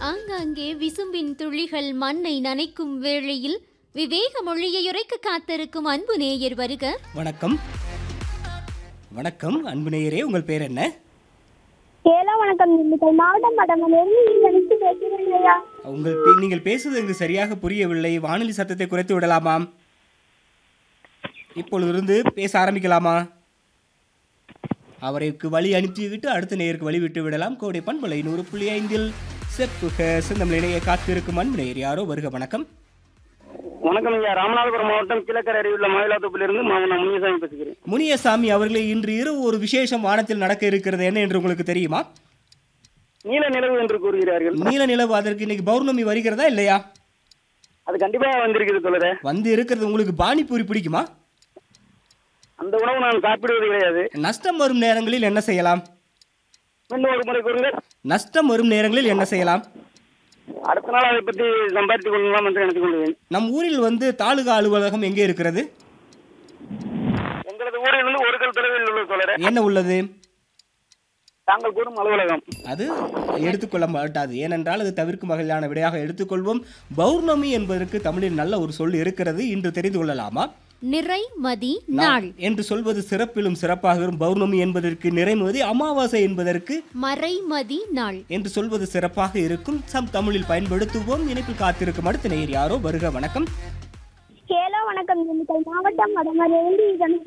ஆங்காங்கே விசும்பின் துளிகள் மண்ணை நனைக்கும் வேளையில் விவேக மொழியை உரைக்க காத்திருக்கும் அன்பு நேயர் வருக வணக்கம் வணக்கம் அன்பு நேயரே உங்கள் பேர் என்ன ஏலோ வணக்கம் திண்டுக்கல் மாவட்டம் மடமலேருந்து நினைச்சு பேசுகிறேன் ஐயா உங்கள் பே- நீங்கள் பேசுவது எனக்கு சரியாக புரியவில்லை வானொலி சத்தத்தை குறைத்து விடலாமா இப்பொழுதிருந்து பேச ஆரம்பிக்கலாமா அவருக்கு வழி அனுப்பிவிட்டு அடுத்த நேருக்கு வழி விட்டு விடலாம் கோடை பண்பலை நூறு புள்ளி ஐந்தில் செப்புக சிந்தம் இணைய காத்திருக்கும் அன்பு நேயர் யாரோ வருக வணக்கம் வணக்கம் ஐயா ராமநாதபுரம் மாவட்டம் கீழக்கரை அருகில் உள்ள மயிலாத்தோப்பிலிருந்து மாவன முனியசாமி பேசுகிறேன் முனியசாமி அவர்களே இன்று இரவு ஒரு விசேஷம் வானத்தில் நடக்க இருக்கிறது என்ன என்று உங்களுக்கு தெரியுமா நீல நிலவு என்று கூறுகிறார்கள் நீல நிலவு அதற்கு இன்னைக்கு பௌர்ணமி வருகிறதா இல்லையா அது கண்டிப்பா வந்திருக்குது தோழரே வந்து இருக்கிறது உங்களுக்கு பானிபூரி பிடிக்குமா அந்த உணவு நான் சாப்பிடுவது கிடையாது நஷ்டம் வரும் நேரங்களில் என்ன செய்யலாம் மீண்டும் ஒரு முறை கூறுங்கள் நஷ்டம் வரும் நேரங்களில் என்ன செய்யலாம் அடுத்த நாள் அதை பற்றி சம்பாதித்துக் கொள்ளலாம் என்று நினைத்துக் கொள்வேன் நம் ஊரில் வந்து தாலுகா அலுவலகம் எங்கே இருக்கிறது எங்களது ஊரில் இருந்து ஒரு கல் தொலைவில் உள்ள தோழரே என்ன உள்ளது தாங்கள் கூறும் அலுவலகம் அது எடுத்துக்கொள்ள மாட்டாது ஏனென்றால் அது தவிர்க்கும் வகையிலான விடையாக எடுத்துக்கொள்வோம் பௌர்ணமி என்பதற்கு தமிழில் நல்ல ஒரு சொல் இருக்கிறது இன்று தெரிந்து கொள்ளலாமா நிறை மதி நாம் நாள் என்று சொல்வது சிறப்பிலும் சிறப்பாக வரும் பௌர்ணமி என்பதற்கு நிறைமதி அமாவாசை என்பதற்கு மறைமதி நாள் என்று சொல்வது சிறப்பாக இருக்கும் சம் தமிழில் பயன்படுத்துவோம் இணைப்பில் காத்திருக்கும் அடுத்த நேயர் யாரோ வருக வணக்கம் ஏலோ வணக்கம் திண்டுக்கல் மாவட்டம் மடமலேருந்து